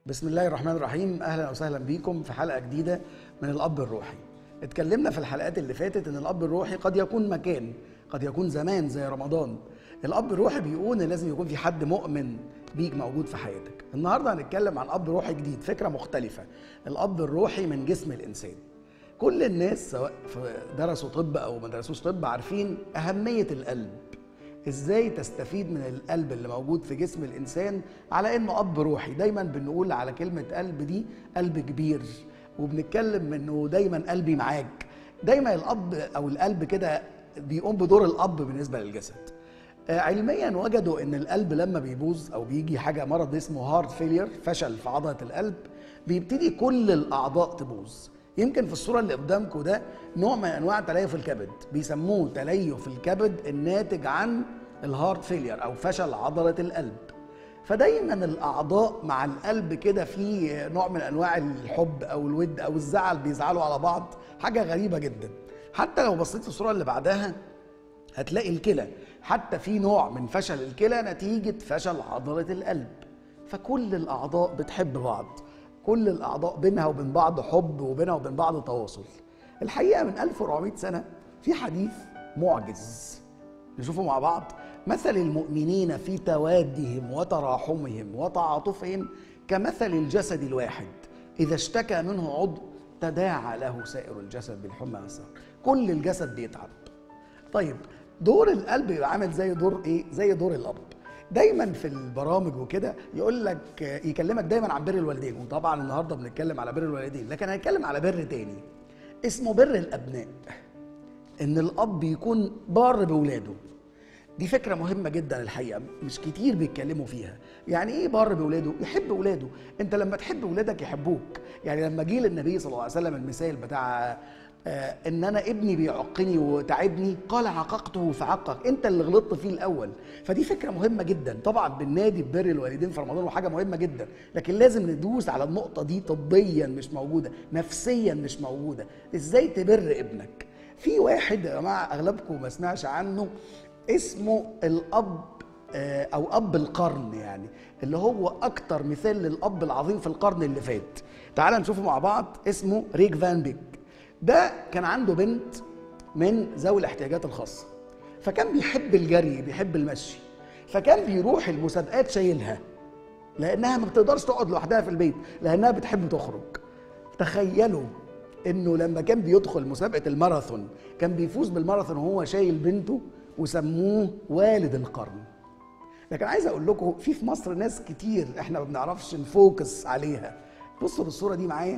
بسم الله الرحمن الرحيم اهلا وسهلا بيكم في حلقه جديده من الاب الروحي اتكلمنا في الحلقات اللي فاتت ان الاب الروحي قد يكون مكان قد يكون زمان زي رمضان الاب الروحي بيقول ان لازم يكون في حد مؤمن بيك موجود في حياتك النهارده هنتكلم عن اب روحي جديد فكره مختلفه الاب الروحي من جسم الانسان كل الناس سواء في- درسوا طب او ما درسوش طب عارفين اهميه القلب ازاي تستفيد من القلب اللي موجود في جسم الانسان على انه اب روحي دايما بنقول على كلمه قلب دي قلب كبير وبنتكلم انه دايما قلبي معاك دايما الاب او القلب كده بيقوم بدور الاب بالنسبه للجسد آه، علميا وجدوا ان القلب لما بيبوظ او بيجي حاجه مرض اسمه هارت فيلير فشل في عضله القلب بيبتدي كل الاعضاء تبوظ يمكن في الصوره اللي قدامكم ده نوع من انواع تليف الكبد بيسموه تليف الكبد الناتج عن الهارت فيلير او فشل عضله القلب فدايما الاعضاء مع القلب كده في نوع من انواع الحب او الود او الزعل بيزعلوا على بعض حاجه غريبه جدا حتى لو بصيت في الصوره اللي بعدها هتلاقي الكلى حتى في نوع من فشل الكلى نتيجة فشل عضلة القلب فكل الأعضاء بتحب بعض كل الأعضاء بينها وبين بعض حب وبينها وبين بعض تواصل الحقيقة من 1400 سنة في حديث معجز نشوفه مع بعض مثل المؤمنين في توادهم وتراحمهم وتعاطفهم كمثل الجسد الواحد إذا اشتكى منه عضو تداعى له سائر الجسد بالحمى والسهر كل الجسد بيتعب طيب دور القلب يبقى عامل زي دور ايه زي دور الاب دايما في البرامج وكده يقول لك يكلمك دايما عن بر الوالدين وطبعا النهارده بنتكلم على بر الوالدين لكن هنتكلم على بر تاني اسمه بر الابناء ان الاب يكون بار باولاده دي فكرة مهمة جدا الحقيقة مش كتير بيتكلموا فيها يعني ايه بار بولاده يحب ولاده انت لما تحب ولادك يحبوك يعني لما جه للنبي صلى الله عليه وسلم المثال بتاع آه ان انا ابني بيعقني وتعبني قال عققته فعقق انت اللي غلطت فيه الاول فدي فكرة مهمة جدا طبعا بالنادي ببر الوالدين في رمضان وحاجة مهمة جدا لكن لازم ندوس على النقطة دي طبيا مش موجودة نفسيا مش موجودة ازاي تبر ابنك في واحد يا جماعة اغلبكم ما سمعش عنه اسمه الاب آه، او اب القرن يعني اللي هو اكتر مثال للاب العظيم في القرن اللي فات تعال نشوفه مع بعض اسمه ريك فان بيك ده كان عنده بنت من ذوي الاحتياجات الخاصه فكان بيحب الجري بيحب المشي فكان بيروح المسابقات شايلها لانها ما بتقدرش تقعد لوحدها في البيت لانها بتحب تخرج تخيلوا انه لما كان بيدخل مسابقه الماراثون كان بيفوز بالماراثون وهو شايل بنته وسموه والد القرن لكن عايز اقول لكم في في مصر ناس كتير احنا ما بنعرفش نفوكس عليها بصوا للصوره دي معايا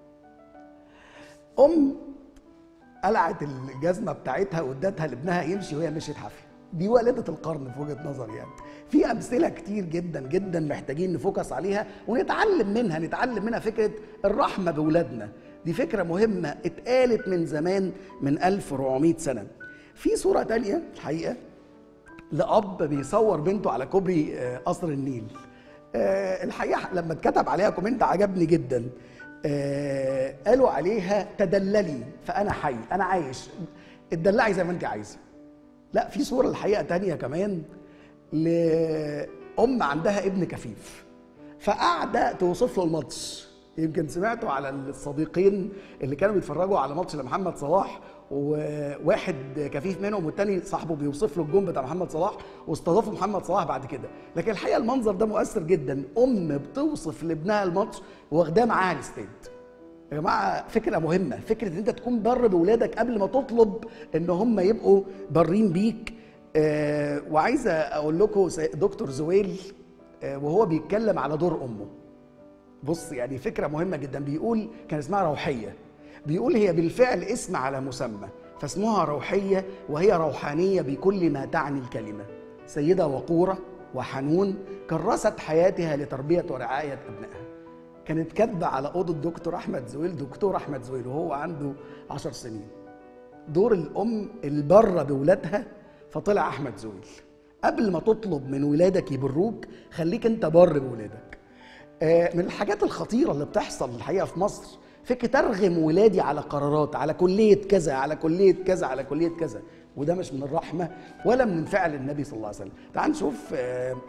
ام قلعت الجزمه بتاعتها وادتها لابنها يمشي وهي مشيت حافيه دي والده القرن في وجهه نظري يعني في امثله كتير جدا جدا محتاجين نفوكس عليها ونتعلم منها نتعلم منها فكره الرحمه باولادنا دي فكره مهمه اتقالت من زمان من 1400 سنه في صوره تانية الحقيقه لاب بيصور بنته على كوبري آه، قصر النيل آه، الحقيقه لما اتكتب عليها كومنت عجبني جدا آه، قالوا عليها تدللي فانا حي انا عايش اتدلعي زي ما انت عايزه لا في صوره الحقيقه تانية كمان لام عندها ابن كفيف فقاعده توصف له الماتش يمكن سمعتوا على الصديقين اللي كانوا بيتفرجوا على ماتش لمحمد صلاح وواحد كفيف منهم والتاني صاحبه بيوصف له الجون بتاع محمد صلاح واستضافوا محمد صلاح بعد كده لكن الحقيقه المنظر ده مؤثر جدا ام بتوصف لابنها الماتش واخداه معاها الاستاد يا جماعه فكره مهمه فكره ان انت تكون بر باولادك قبل ما تطلب ان هم يبقوا برين بيك آه وعايزه اقول لكم س- دكتور زويل آه وهو بيتكلم على دور امه بص يعني فكره مهمه جدا بيقول كان اسمها روحيه بيقول هي بالفعل اسم على مسمى فاسمها روحيه وهي روحانيه بكل ما تعني الكلمه سيده وقوره وحنون كرست حياتها لتربيه ورعايه ابنائها كانت كاتبه على اوضه دكتور احمد زويل دكتور احمد زويل وهو عنده عشر سنين دور الام البره بولادها فطلع احمد زويل قبل ما تطلب من ولادك يبروك خليك انت بر بولادك آه، من الحاجات الخطيره اللي بتحصل الحقيقه في مصر فكره ارغم ولادي على قرارات على كليه كذا على كليه كذا على كليه كذا وده مش من الرحمه ولا من فعل النبي صلى الله عليه وسلم تعال نشوف آه،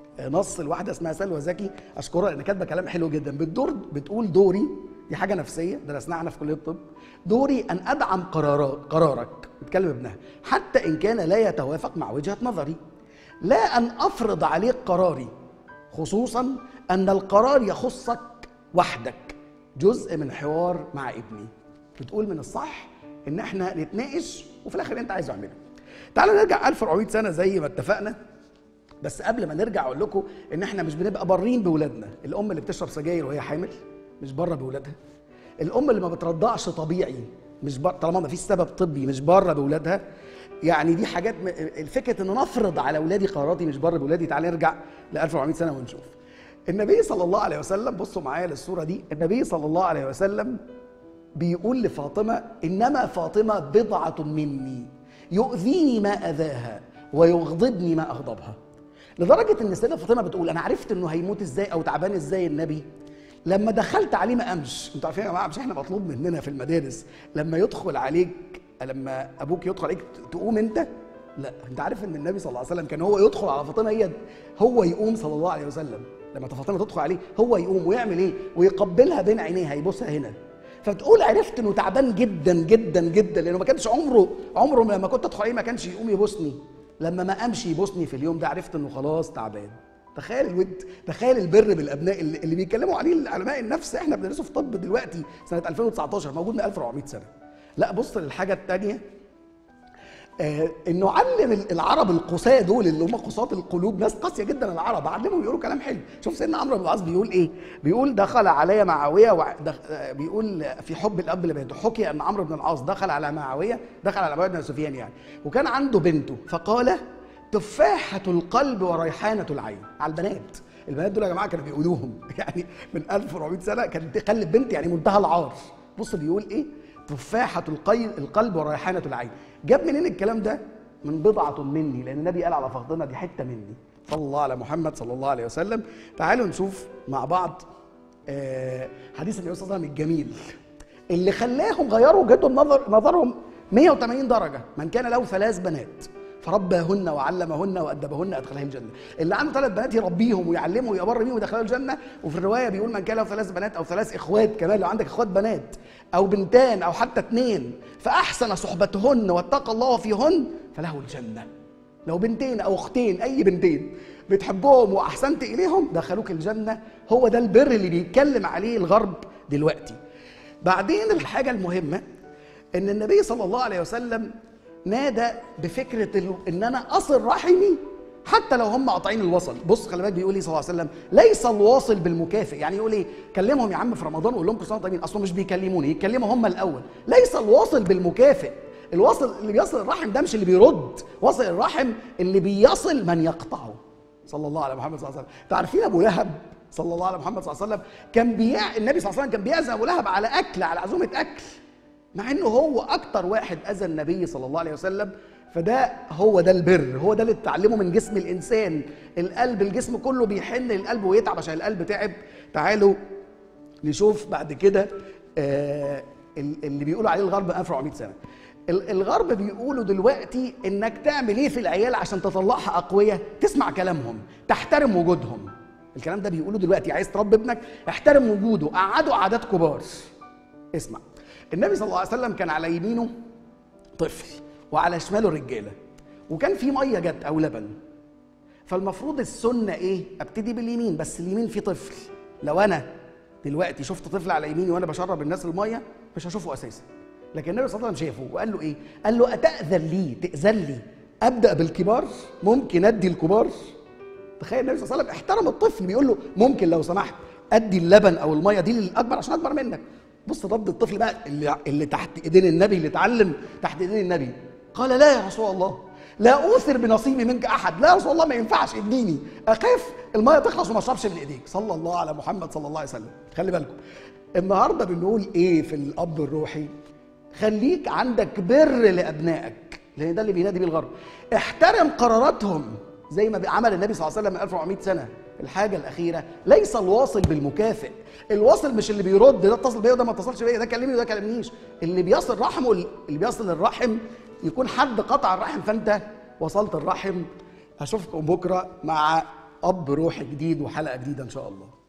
نص الواحده اسمها سلوى زكي اشكرها لان كاتبه كلام حلو جدا بتدور بتقول دوري دي حاجه نفسيه درسناها احنا في كليه الطب دوري ان ادعم قرارات قرارك بتكلم ابنها حتى ان كان لا يتوافق مع وجهه نظري لا ان افرض عليك قراري خصوصا ان القرار يخصك وحدك جزء من حوار مع ابني بتقول من الصح ان احنا نتناقش وفي الاخر انت عايزه اعمله تعالوا نرجع 1400 سنه زي ما اتفقنا بس قبل ما نرجع اقول لكم ان احنا مش بنبقى بارين باولادنا الام اللي بتشرب سجاير وهي حامل مش بره باولادها الام اللي ما بترضعش طبيعي مش بر... طالما ما فيش سبب طبي مش بره باولادها يعني دي حاجات م... الفكره ان نفرض على اولادي قراراتي مش بره باولادي تعال نرجع ل 1400 سنه ونشوف النبي صلى الله عليه وسلم بصوا معايا للصوره دي النبي صلى الله عليه وسلم بيقول لفاطمه انما فاطمه بضعه مني يؤذيني ما اذاها ويغضبني ما اغضبها لدرجه ان السيده فاطمه بتقول انا عرفت انه هيموت ازاي او تعبان ازاي النبي لما دخلت عليه ما قامش انتوا عارفين يا جماعه مش احنا مطلوب مننا في المدارس لما يدخل عليك لما ابوك يدخل عليك تقوم انت لا انت عارف ان النبي صلى الله عليه وسلم كان هو يدخل على فاطمه هي هو يقوم صلى الله عليه وسلم لما فاطمه تدخل عليه هو يقوم ويعمل ايه ويقبلها بين عينيها يبوسها هنا فبتقول عرفت انه تعبان جدا جدا جدا لانه ما كانش عمره عمره لما كنت ادخل عليه ما كانش يقوم يبوسني لما ما قامش يبوسني في اليوم ده عرفت انه خلاص تعبان تخيل الود تخيل البر بالابناء اللي, اللي بيتكلموا عليه علماء النفس احنا بندرسه في طب دلوقتي سنه 2019 موجود من 1400 سنه لا بص للحاجه الثانيه آه انه علم العرب القساة دول اللي هم قساة القلوب ناس قاسيه جدا العرب علمهم يقولوا كلام حلو شوف سيدنا عمرو بن العاص بيقول ايه بيقول دخل علي معاويه ودخ... بيقول في حب الاب لبنته حكي ان عمرو بن العاص دخل على معاويه دخل على معاويه بن سفيان يعني وكان عنده بنته فقال تفاحة القلب وريحانة العين على البنات البنات دول يا جماعة كانوا بيقولوهم يعني من 1400 سنة كانت تخلف بنت يعني منتهى العار بص بيقول ايه تفاحة القلب وريحانة العين جاب منين الكلام ده من بضعة مني لأن النبي قال على فاطمة دي حتة مني صلى الله على محمد صلى الله عليه وسلم تعالوا نشوف مع بعض آه حديث النبي صلى الله عليه وسلم الجميل اللي خلاهم غيروا وجهة النظر نظرهم 180 درجة من كان له ثلاث بنات فرباهن وعلمهن وادبهن ادخلها الجنه اللي عنده ثلاث بنات يربيهم ويعلمهم ويبر بيهم ويدخلها الجنه وفي الروايه بيقول من كان له ثلاث بنات او ثلاث اخوات كمان لو عندك اخوات بنات او بنتان او حتى اثنين فاحسن صحبتهن واتقى الله فيهن فله الجنه لو بنتين او اختين اي بنتين بتحبهم واحسنت اليهم دخلوك الجنه هو ده البر اللي بيتكلم عليه الغرب دلوقتي بعدين الحاجه المهمه ان النبي صلى الله عليه وسلم نادى بفكره ان انا اصل رحمي حتى لو هم قاطعين الوصل بص خلي بالك بيقول ايه صلى الله عليه وسلم ليس الواصل بالمكافئ يعني يقول ايه كلمهم يا عم في رمضان وقول لهم كل سنه طيبين اصلا مش بيكلموني يتكلموا هم الاول ليس الواصل بالمكافئ الواصل اللي بيصل الرحم ده مش اللي بيرد واصل الرحم اللي بيصل من يقطعه صلى الله على محمد صلى الله عليه وسلم تعرفين ابو لهب صلى الله على محمد صلى الله عليه وسلم كان بيع النبي صلى الله عليه وسلم كان بيعزم ابو لهب على اكل على عزومه اكل مع انه هو اكتر واحد اذى النبي صلى الله عليه وسلم فده هو ده البر هو ده اللي تتعلمه من جسم الانسان القلب الجسم كله بيحن للقلب ويتعب عشان القلب تعب تعالوا نشوف بعد كده آه اللي بيقولوا عليه الغرب 1400 سنه الغرب بيقولوا دلوقتي انك تعمل ايه في العيال عشان تطلعها اقوياء تسمع كلامهم تحترم وجودهم الكلام ده بيقولوا دلوقتي عايز تربي ابنك احترم وجوده قعده قعدات كبار اسمع النبي صلى الله عليه وسلم كان على يمينه طفل وعلى شماله رجاله وكان في ميه جت او لبن فالمفروض السنه ايه ابتدي باليمين بس اليمين فيه طفل لو انا دلوقتي شفت طفل على يميني وانا بشرب الناس الميه مش هشوفه اساسا لكن النبي صلى الله عليه وسلم شافه وقال له ايه قال له اتاذن لي تاذن لي ابدا بالكبار ممكن ادي الكبار تخيل النبي صلى الله عليه وسلم احترم الطفل بيقول له ممكن لو سمحت ادي اللبن او الميه دي للاكبر عشان اكبر منك بص رد الطفل بقى اللي, اللي تحت ايدين النبي اللي اتعلم تحت ايدين النبي قال لا يا رسول الله لا اوثر بنصيبي منك احد لا يا رسول الله ما ينفعش اديني اخاف الميه تخلص وما اشربش من ايديك صلى الله على محمد صلى الله عليه وسلم خلي بالكم النهارده بنقول ايه في الاب الروحي خليك عندك بر لابنائك لان ده اللي بينادي بيه الغرب احترم قراراتهم زي ما عمل النبي صلى الله عليه وسلم من 1400 سنه الحاجه الاخيره ليس الواصل بالمكافئ الواصل مش اللي بيرد ده اتصل بيا وده ما اتصلش بيا ده كلمني وده كلمنيش اللي بيصل رحمه اللي بيصل الرحم يكون حد قطع الرحم فانت وصلت الرحم اشوفكم بكره مع اب روحي جديد وحلقه جديده ان شاء الله